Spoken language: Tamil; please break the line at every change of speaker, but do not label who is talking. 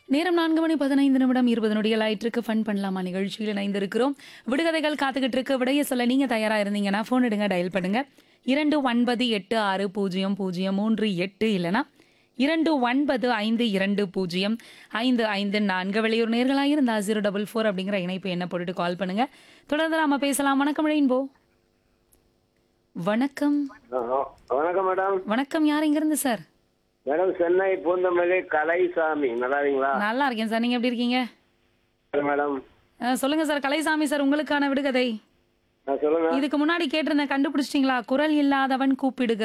நேரம் நான்கு மணி பதினைந்து நிமிடம் இருபது நொடிகள் ஆயிட்டிருக்கு ஃபன் பண்ணலாமா நிகழ்ச்சியில் இணைந்திருக்கிறோம் விடுகதைகள் காத்துக்கிட்டு இருக்கு விடைய சொல்ல நீங்க தயாரா இருந்தீங்கன்னா ஃபோன் எடுங்க டயல் பண்ணுங்க இரண்டு ஒன்பது எட்டு ஆறு பூஜ்ஜியம் பூஜ்ஜியம் மூன்று எட்டு இல்லைனா இரண்டு ஒன்பது ஐந்து இரண்டு பூஜ்ஜியம் ஐந்து ஐந்து நான்கு வெளியூர் நேர்களாக இருந்தா ஜீரோ டபுள் ஃபோர் அப்படிங்கிற இணைப்பு என்ன போட்டுட்டு கால் பண்ணுங்க தொடர்ந்து நாம பேசலாம் வணக்கம் ரெயின்போ வணக்கம்
ஆ, வணக்கம் மேடம்
வணக்கம் யார் இங்கிருந்து சார்
மேடம் சென்னை பூந்தமல்லி கலைசாமி நல்லா இருக்கீங்களா
நல்லா இருக்கேன் சார் நீங்க எப்படி இருக்கீங்க
மேடம்
அஹ், சொல்லுங்க சார் கலைசாமி சார் உங்களுக்கான விடுகதை
ஆ, சொல்லுங்க
இதுக்கு முன்னாடி கேட்டிருந்தேன் கண்டுபிடிச்சிட்டீங்களா குரல் இல்லாதவன் கூப்பிடுகிறான்